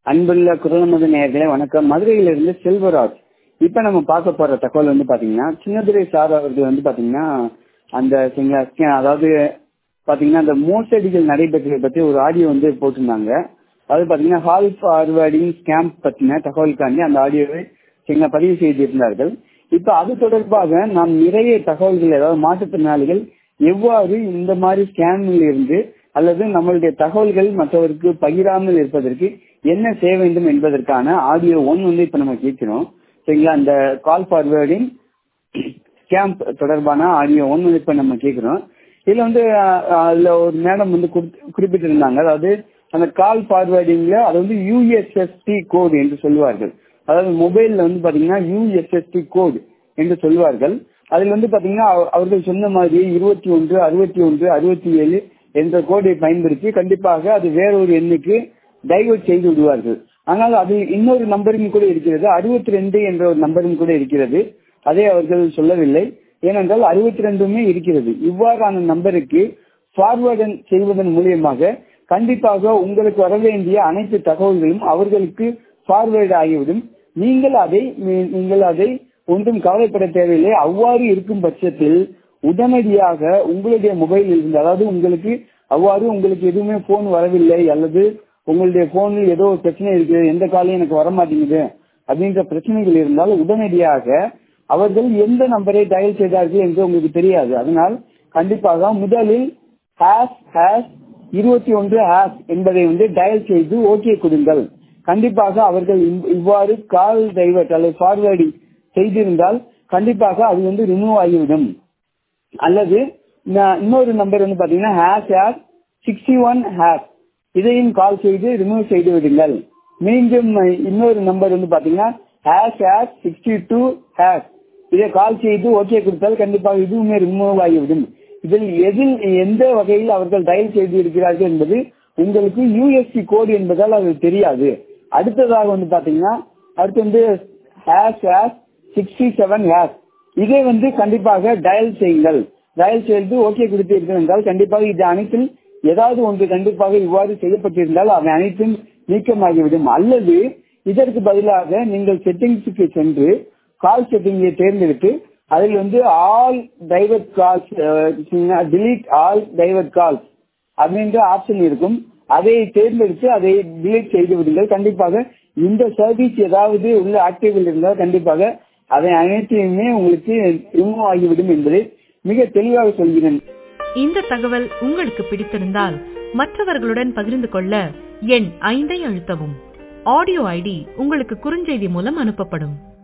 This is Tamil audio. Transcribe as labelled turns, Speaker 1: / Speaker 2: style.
Speaker 1: அன்புள்ள குரலமது நேயர்களே வணக்கம் மதுரையிலிருந்து செல்வராஜ் இப்ப நம்ம பார்க்க போற தகவல் வந்து பாத்தீங்கன்னா சின்னதுரை சார் அவர்கள் வந்து பாத்தீங்கன்னா அந்த சிங்கள- ஸ்கே- அதாவது பாத்தீங்கன்னா அந்த மோசடிகள் நடைபெற்றதை பத்தி ஒரு ஆடியோ வந்து போட்டிருந்தாங்க அது பாத்தீங்கன்னா ஹால் ஃபார்வர்டிங் ஸ்கேம் பத்தின தகவலுக்காண்டி அந்த ஆடியோவை சிங்கள பதிவு செய்திருந்தார்கள் இப்ப அது தொடர்பாக நாம் நிறைய தகவல்கள் அதாவது மாற்றுத்திறனாளிகள் எவ்வாறு இந்த மாதிரி ஸ்கேமில் இருந்து அல்லது நம்மளுடைய தகவல்கள் மற்றவருக்கு பகிராமல் இருப்பதற்கு என்ன செய்ய வேண்டும் என்பதற்கான ஆடியோ ஒன் வந்து இப்ப நம்ம கேட்கிறோம் சரிங்களா அந்த கால் ஃபார்வேர்டிங் ஸ்கேம் தொடர்பான ஆடியோ ஒன் வந்து இப்ப நம்ம கேட்கிறோம் இதுல வந்து அஹ், அதுல ஒரு மேடம் வந்து குறி- குறிப்பிட்டிருந்தாங்க அதாவது அந்த கால் ஃபார்வேர்டிங்ல அது வந்து யூஎஸ்எஸ்டி கோடு என்று சொல்லுவார்கள் அதாவது மொபைல்ல வந்து பாத்தீங்கன்னா யூஎஸ்எஸ்டி கோடு என்று சொல்வார்கள் அதில் வந்து பாத்தீங்கன்னா அவ- அவர்கள் சொன்ன மாதிரி இருபத்தி ஒன்று அறுபத்தி ஒன்று அறுபத்தி ஏழு என்ற கோடை பயன்படுத்தி கண்டிப்பாக அது வேறொரு எண்ணுக்கு டைவர்ட் செய்து விடுவார்கள் ஆனால் அது இன்னொரு நம்பரும் கூட இருக்கிறது அறுபத்தி ரெண்டு என்ற ஒரு நம்பரும் கூட இருக்கிறது அதை அவர்கள் சொல்லவில்லை ஏனென்றால் அறுபத்தி ரெண்டுமே இருக்கிறது இவ்வாறான நம்பருக்கு ஃபார்வர்டன் செய்வதன் மூலியமாக கண்டிப்பாக உங்களுக்கு வர வேண்டிய அனைத்து தகவல்களும் அவர்களுக்கு ஃபார்வேர்டு ஆகிவிடும் நீங்கள் அதை நீ- நீங்கள் அதை ஒன்றும் கவலைப்பட தேவையில்லை அவ்வாறு இருக்கும் பட்சத்தில் உடனடியாக உங்களுடைய மொபைலில் இருந்து அதாவது உங்களுக்கு அவ்வாறு உங்களுக்கு எதுவுமே போன் வரவில்லை அல்லது உங்களுடைய போனில் ஏதோ ஒரு பிரச்சனை இருக்கு எந்த காலையும் எனக்கு வர மாட்டேங்குது அப்படின்ற பிரச்சனைகள் இருந்தால் உடனடியாக அவர்கள் எந்த நம்பரை டயல் செய்தார்கள் என்று உங்களுக்கு தெரியாது அதனால் கண்டிப்பாக முதலில் ஹேஷ் ஹேஷ் இருபத்தி ஒன்று ஹேஷ் என்பதை வந்து டயல் செய்து ஓகே கொடுங்கள் கண்டிப்பாக அவர்கள் இவ்- இவ்வாறு கால் டைவர்ட் அல்லது ஃபார்வேர்டிங் செய்திருந்தால் கண்டிப்பாக அது வந்து ரிமூவ் ஆகிவிடும் அல்லது ந- இன்னொரு நம்பர் வந்து பாத்தீங்கன்னா hash hash sixty one hash இதையும் கால் செய்து ரிமூவ் செய்து விடுங்கள் மீண்டும் அஹ், இன்னொரு நம்பர் வந்து பாத்தீங்கன்னா hash hash sixty two hash இதை கால் செய்து ஓகே கொடுத்தால் கண்டிப்பாக இதுவுமே ரிமூவ் ஆகிவிடும் இதில் எதில் எந்த வகையில் அவர்கள் டயல் செய்து இருக்கிறார்கள் என்பது உங்களுக்கு யூஎஸ்சி கோடு என்பதால் அது தெரியாது அடுத்ததாக வந்து பாத்தீங்கன்னா அடுத்து வந்து hash hash sixty seven hash இதை வந்து கண்டிப்பாக டயல் செய்யுங்கள் டயல் செய்து ஓகே கொடுத்தீர்கள் என்றால் கண்டிப்பாக இது அனைத்தும் ஏதாவது ஒன்று கண்டிப்பாக இவ்வாறு செய்யப்பட்டிருந்தால் அவை அனைத்தும் நீக்கமாகிவிடும் அல்லது இதற்கு பதிலாக நீங்கள் செட்டிங்ஸுக்கு சென்று கால் செட்டிங்கை தேர்ந்தெடுத்து அதில் வந்து all divert calls delete all divert calls அப்படின்ற ஆப்ஷன் இருக்கும் அதை தேர்ந்தெடுத்து அதை delete செய்து விடுங்கள் கண்டிப்பாக இந்த சர்வீஸ் ஏதாவது உள்ள ஆக்டிவில் இருந்தால் கண்டிப்பாக அதை அனைத்தையுமே உங்களுக்கு ரிமூவ் ஆகிவிடும் என்பதை மிக தெளிவாக சொல்கிறேன்
Speaker 2: இந்த தகவல் உங்களுக்கு பிடித்திருந்தால் மற்றவர்களுடன் பகிர்ந்து கொள்ள எண் ஐந்தை அழுத்தவும் ஆடியோ ஐடி உங்களுக்கு குறுஞ்செய்தி மூலம் அனுப்பப்படும்